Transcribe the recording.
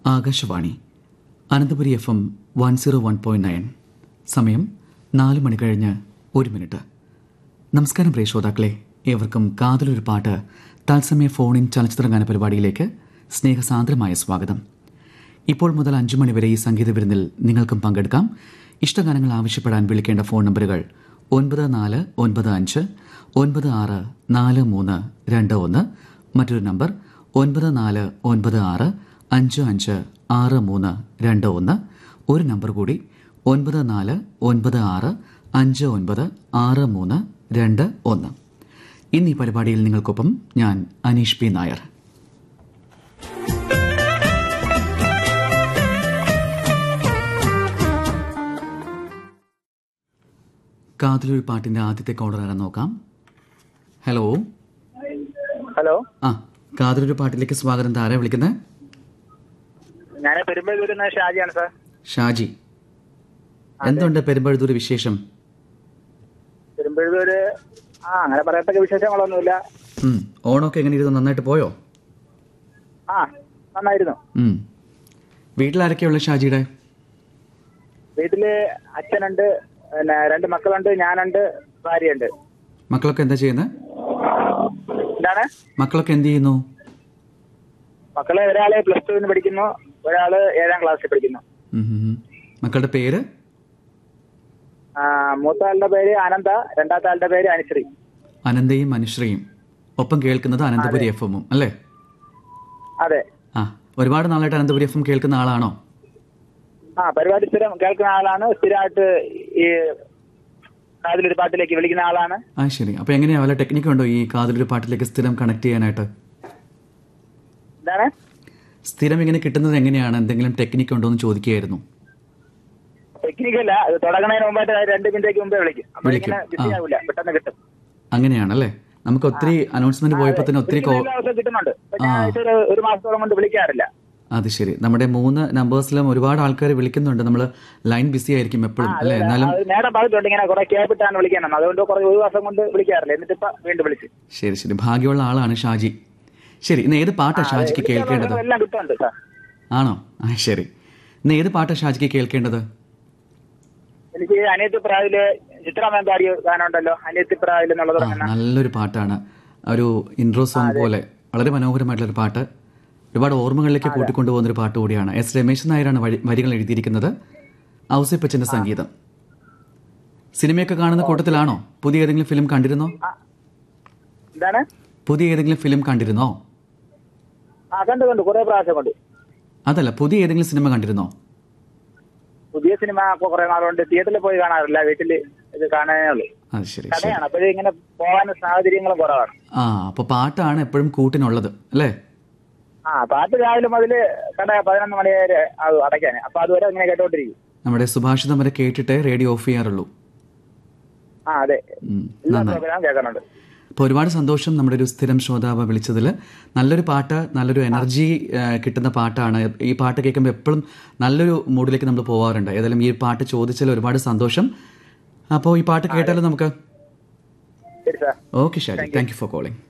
Akashvani Ananthapuri F M one zero one point nine സമയം നാല് മണി കഴിഞ്ഞ് ഒരു മിനിറ്റ് നമസ്കാരം പ്രിയ ശ്രോതാക്കളെ ഏവർക്കും കാതലൊരു പാട്ട് തത്സമയ ഫോണിൻ ചലച്ചിത്രഗാന പരിപാടിയിലേക്ക് സ്നേഹസാന്ദ്രമായ സ്വാഗതം ഇപ്പോൾ മുതൽ അഞ്ചു മണിവരെ ഈ സംഗീത വിരുന്നിൽ നിങ്ങൾക്കും പങ്കെടുക്കാം ഇഷ്ടഗാനങ്ങൾ ആവശ്യപ്പെടാൻ വിളിക്കേണ്ട ഫോൺ നമ്പറുകൾ ഒൻപത് നാല് ഒൻപത് അഞ്ച് ഒൻപത് ആറ് നാല് മൂന്ന് രണ്ട് ഒന്ന് മറ്റൊരു നമ്പർ ഒൻപത് നാല് ഒൻപത് ആറ് അഞ്ച് അഞ്ച് ആറ് മൂന്ന് രണ്ട് ഒന്ന് ഒരു നമ്പർ കൂടി ഒൻപത് നാല് ഒൻപത് ആറ് അഞ്ച് ഒൻപത് ആറ് മൂന്ന് രണ്ട് ഒന്ന് ഇന്ന് ഈ പരിപാടിയിൽ നിങ്ങൾക്കൊപ്പം ഞാൻ അനീഷ് പി നായർ കാതിലൊരു പാട്ടിന്റെ ആദ്യത്തെ കോളർ ആരാ നോക്കാം ഹലോ ഹലോ ആ കാതിലൊരു പാട്ടിലേക്ക് സ്വാഗതം താരാ വിളിക്കുന്നത് ഞാൻ പെരുമ്പഴൂരിൽ നിന്ന് ഷാജിയാണ് സാർ ഷാജി എന്തുണ്ട് പെരുമ്പഴുതൂർ വിശേഷം പെരുമ്പഴൂര് ആ അങ്ങനെ പറയത്തക്ക വിശേഷങ്ങളൊന്നുമില്ല ഉം. ഓണമൊക്കെ എങ്ങനെ ഇരുന്നു നന്നായിട്ട് പോയോ ആ നന്നായിരുന്നു ഉം. വീട്ടിലാരൊക്കെയുള്ള ഷാജിയുടെ വീട്ടില് അച്ഛനുണ്ട് പിന്നെ രണ്ട് മക്കളുണ്ട് ഞാനുണ്ട് ഭാര്യയുണ്ട് മക്കളൊക്കെ എന്താ ചെയ്യുന്നത് എന്താണ് മക്കളൊക്കെ എന്ത് ചെയ്യുന്നു മക്കള് ഒരാള് പ്ലസ് ടുവിന് പഠിക്കുന്നു ഒരാള് ഏഴാം ക്ലാസ്സിൽ പഠിക്കുന്നു ഉം ഉം ഉം. മക്കളുടെ പേര് ആ, മൂത്ത ആളുടെ പേര് അനന്ത രണ്ടാമത്തെ ആളുടെ പേര് അനുശ്രീ അനന്തയും അനുശ്രീയും ഒപ്പം കേൾക്കുന്നത് അനന്തപുരി എഫ് എമ്മും അല്ലേ അതെ ആ ഒരുപാട് നാളായിട്ട് അനന്തപുരി എഫ് എം കേൾക്കുന്ന ആളാണോ ആ പരിപാടി സ്ഥിരം കേൾക്കുന്ന ആളാണ് സ്ഥിരമായിട്ട് ഈ കാതിലൊരു പാട്ടിലേക്ക് വിളിക്കുന്ന ആളാണ് ആ ശരി അപ്പൊ എങ്ങനെയാ വല്ല ടെക്നിക്ക് ഉണ്ടോ ഈ കാതിലൊരു പാട്ടിലേക്ക് സ്ഥിരം കണക്ട് ചെയ്യാനായിട്ട് എന്താണ് സ്ഥിരം ഇങ്ങനെ കിട്ടുന്നത് എങ്ങനെയാണ് എന്തെങ്കിലും ടെക്നിക്ക് ഉണ്ടോ എന്ന് ചോദിക്കുകയായിരുന്നു ടെക്നിക്കല്ല അത് തുടങ്ങുന്നതിന് മുമ്പായിട്ട് രണ്ട് മിനിറ്റേക്ക് മുമ്പേ വിളിക്കും അപ്പൊ വിളിക്കും. ഇങ്ങനെ ബിസി ആ. ആവില്ല പെട്ടെന്ന് കിട്ടും അങ്ങനെയാണല്ലേ നമുക്ക് ഒത്തിരി അനൗൺസ്മെന്റ് പോയപ്പോ തന്നെ ഒത്തിരി കോ വിളിക്കുന്ന ദിവസം കിട്ടുന്നുണ്ട് ഇപ്പൊ ഞാൻ ആഴ്ചയിൽ ഒരു- ഒരു മാസത്തോളം കൊണ്ട് വിളിക്കാറില്ല അത് ശരി നമ്മുടെ മൂന്ന് നമ്പേഴ്സിലും ഒരുപാട് ആൾക്കാർ വിളിക്കുന്നുണ്ട് നമ്മൾ ലൈൻ ബിസി ആയിരിക്കും എപ്പോഴും അല്ലേ എന്നാലും അത് നേരെ പറഞ്ഞിട്ടുണ്ട് ഇങ്ങനെ കുറെ കേപ്പിട്ടാണ് വിളിക്കണം അതുകൊണ്ട് കുറെ ഒരു മാസം കൊണ്ട് വിളിക്കാറില്ല എന്നിട്ട് ഇപ്പൊ വീണ്ടും വിളിച്ചു ശരി ശരി ഭാഗ്യമുള്ള ആളാണ് ഷാജി ശരി ഇന്ന് ഏത് പാട്ടാ ഷാജിക്ക് കേൾക്കേണ്ടത് എല്ലാം കിട്ടുന്നുണ്ട് സാർ ആണോ ആ ശരി ഇന്ന് ഏത് പാട്ടാ ഷാജിക്ക് കേൾക്കേണ്ടത് എനിക്ക് അനിയത്തി പ്രാവില് ചിത്രാമയം പാടിയ ഗാനം ഉണ്ടല്ലോ അനിയത്തി പ്രാവിൽ എന്നുള്ളത് ആ തുടങ്ങുന്ന നല്ലൊരു പാട്ടാണ് ഒരു ഇൻട്രോ സോങ് പോലെ വളരെ മനോഹരമായിട്ടുള്ളൊരു പാട്ട് ഒരുപാട് ഓർമ്മകളിലേക്ക് കൂട്ടിക്കൊണ്ടുപോകുന്ന ഒരു പാട്ട് കൂടിയാണ് എസ് രമേശൻ നായരാണ് വഴി- വരികൾ എഴുതിയിരിക്കുന്നത് ഔസേപ്പച്ചന്റെ സംഗീതം സിനിമയൊക്കെ കാണുന്ന കൂട്ടത്തിലാണോ പുതിയ ഏതെങ്കിലും ഫിലിം കണ്ടിരുന്നോ എന്താണ് പുതിയ ഏതെങ്കിലും ഫിലിം കണ്ടിരുന്നോ ആ കണ്ടു കണ്ടു കുറെ പ്രാവശ്യം കണ്ടു അതല്ല പുതിയ ഏതെങ്കിലും സിനിമ കണ്ടിരുന്നോ പുതിയ സിനിമ ഇപ്പൊ കുറെ നാളുകൊണ്ട് തിയേറ്ററിൽ പോയി കാണാറില്ല വീട്ടിൽ ഇത് കാണാനേ ഉള്ളൂ അത് ശരി ശരി കടയാണ് അപ്പോഴേ ഇങ്ങനെ പോകാൻ സാഹചര്യങ്ങളും കുറവാണ് ആ അപ്പൊ പാട്ടാണ് എപ്പോഴും കൂട്ടിനുള്ളത് അല്ലേ ആ പാട്ട് രാവിലെ മുതല് കട പതിനൊന്ന് മണി വരെ അത് അടയ്ക്കാൻ അപ്പൊ അതുവരെ ഇങ്ങനെ കേട്ടോണ്ടിരിക്കും നമ്മുടെ സുഭാഷിതം വരെ കേട്ടിട്ടേ റേഡിയോ ഓഫ് ചെയ്യാറുള്ളൂ ആ അതെ ഉം, എല്ലാ നന്നായി പ്രോഗ്രാം കേൾക്കുന്നുണ്ട് അപ്പോൾ ഒരുപാട് സന്തോഷം നമ്മുടെ ഒരു സ്ഥിരം ശ്രോതാവ് വിളിച്ചതിൽ നല്ലൊരു പാട്ട് നല്ലൊരു എനർജി ആ, കിട്ടുന്ന പാട്ടാണ് ഈ പാട്ട് കേൾക്കുമ്പോൾ എപ്പോഴും നല്ലൊരു മൂഡിലേക്ക് നമ്മൾ പോകാറുണ്ട് ഏതായാലും ഈ പാട്ട് ചോദിച്ചതിൽ ഒരുപാട് സന്തോഷം അപ്പോൾ ഈ പാട്ട് കേട്ടാലും നമുക്ക് ശരി sir okay Shaji thank you for calling